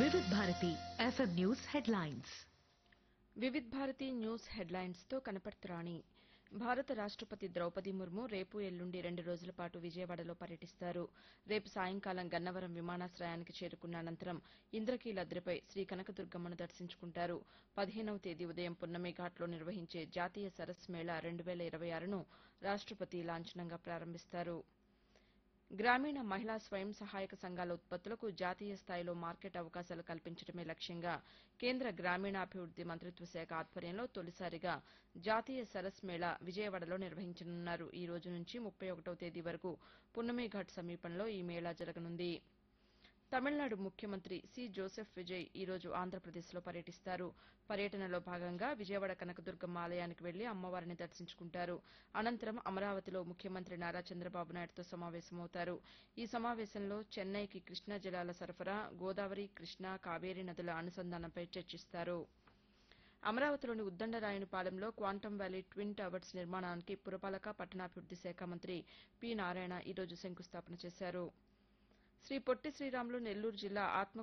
వివిధ Bharati FM news headlines Vividh Bharati news headlines తో కనపడుతురాణి భారత రాష్టపతి ద్రౌపది ముర్ము రేపు ఎల్లుండి రెండు రోజుల పాటు విజయవాడలో పర్యటిస్తారు రేపు సాయంకాలం గన్నవరం విమానాశ్రయానికి చేరుకున్న అనంతరం ఇంద్రకీలాద్రిపై శ్రీ కనకదుర్గమ్మను దర్శించుకుంటారు పదిహేనవ తేదీ ఉదయం పున్నమి ఘాట్లో నిర్వహించే జాతీయ సరస్ మేళా రెండు వేల ఇరవై ఆరును రాష్టపతి లాంఛనంగా ప్రారంభిస్తారు గ్రామీణ మహిళా స్వయం సహాయక సంఘాల ఉత్పత్తులకు జాతీయ స్థాయిలో మార్కెట్ అవకాశాలు కల్పించడమే లక్ష్యంగా కేంద్ర గ్రామీణాభివృద్ది మంత్రిత్వ శాఖ ఆధ్వర్యంలో తొలిసారిగా జాతీయ సరస్ మేళా విజయవాడలో నిర్వహించనున్నారు ఈ రోజు నుంచి ముప్పై ఒకటవ తేదీ వరకు పున్నమి ఘాట్ సమీపంలో ఈ మేళా జరగనుంది తమిళనాడు ముఖ్యమంత్రి సి జోసెఫ్ విజయ్ ఈ రోజు ఆంధ్రప్రదేశ్లో పర్యటిస్తారు పర్యటనలో భాగంగా విజయవాడ కనకదుర్గమ్మ ఆలయానికి వెళ్లి అమ్మవారిని దర్శించుకుంటారు అనంతరం అమరావతిలో ముఖ్యమంత్రి నారా చంద్రబాబు నాయుడుతో సమావేశమవుతారు ఈ సమావేశంలో చెన్నైకి కృష్ణా జలాల సరఫరా గోదావరి కృష్ణా కావేరీ నదుల అనుసంధానంపై చర్చిస్తారు అమరావతిలోని ఉద్దండరాయునిపాలెంలో క్వాంటమ్ వ్యాలీ ట్విన్ టవర్స్ నిర్మాణానికి పురపాలక పట్టణాభివృద్ది శాఖ మంత్రి పి నారాయణ ఈ రోజు శంకుస్థాపన చేశారు శ్రీ పొట్టి శ్రీరాములు నెల్లూరు జిల్లా ఆత్మ